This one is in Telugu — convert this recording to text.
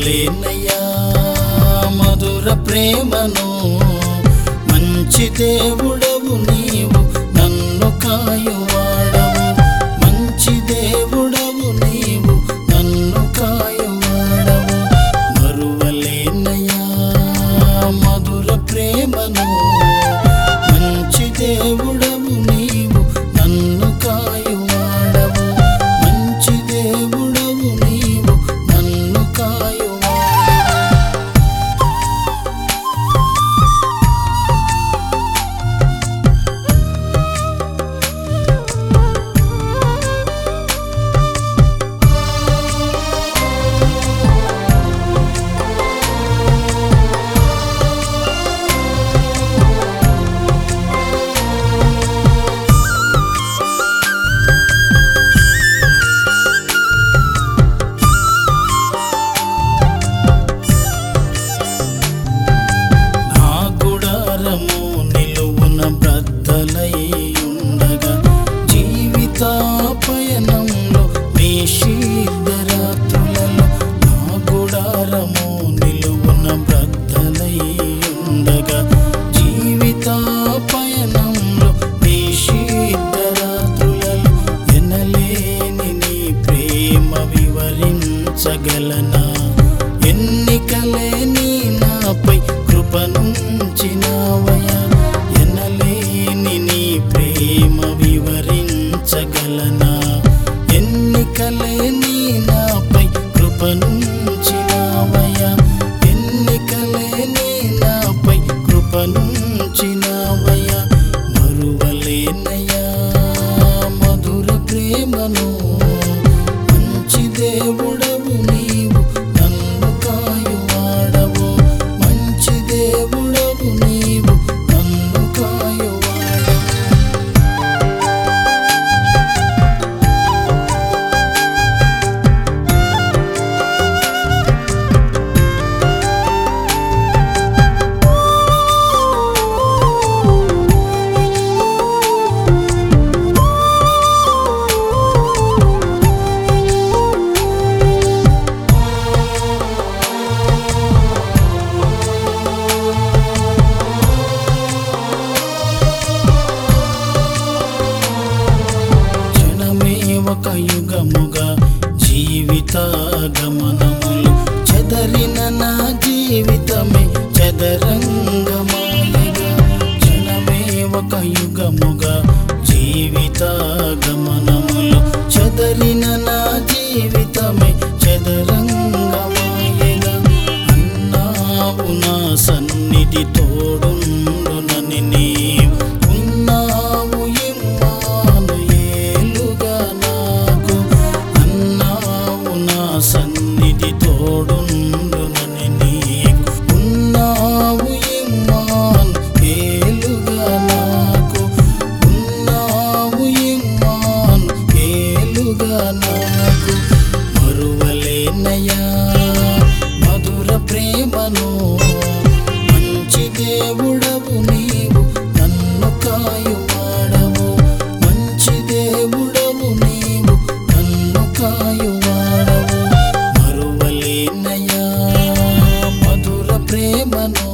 మరువలేనయ్యా మధుర ప్రేమను మంచి దేవుడవు నీవు నన్ను కాయువాడవు మంచి దేవుడవు నీవు నన్ను కాయువాడవు మరువలేనయ్యా మధుర ప్రేమను మంచి దేవుడవు నీవు నన్ను కాయువాడవు మంచి దేవుడవు నీవు నన్ను కాయువాడవు నా గుడారము నిలువున బ్రద్దలై ఉండగా జీవిత పయనంలో వేషిద్దరాత్రులలో నా గుడారము నిలువున బ్రద్దలై ఉండగా జీవిత పయనంలో వేషిద్దరాత్రులలో ఎనలేని నీ ప్రేమ వివరించగలనా ఎన్నికలే నీ నాపై కృపనుంచినావయా ఎనలేని నీ ప్రేమ వివరించగలనా ఎన్నికలే నీ నాపై కృపనుంచినావయా ఎన్నికలే నీ నాపై కృపనుంచినావయా మరువలేనయా మధుర ప్రేమను మంచి దేవుడవు నీవు నన్ను కాయువాడవు మంచి దేవుడవు నీవు నన్ను కాయువాడవు జనమే ఒక యుగముగా జీవిత గమనములు చెదరిన నా జీవితమే చదరంగమాయగా జనమే ఒక యుగముగా జీవిత గమనములు చెదరిన నా జీవితమే చదరంగమాయగా అన్నావు నా సన్నిధి తోడుండునని నీవు ఉన్నావు ఇమ్మాను ఏలుగా నాకు అన్నావు నా సన్నిధి తోడుండునని నీవు ఉన్నావు ఇమ్మాను ఏలుగా నాకు ఉన్నావు ఇమ్మాను ఏలుగా నాకు మరువలేనయా మధుర ప్రేమను మంచి దేవుడవు నీవు నన్ను కాయువాడవు మంచి దేవుడవు నీవు నన్ను కాయువాడవు మరువలేనయా మధుర ప్రేమను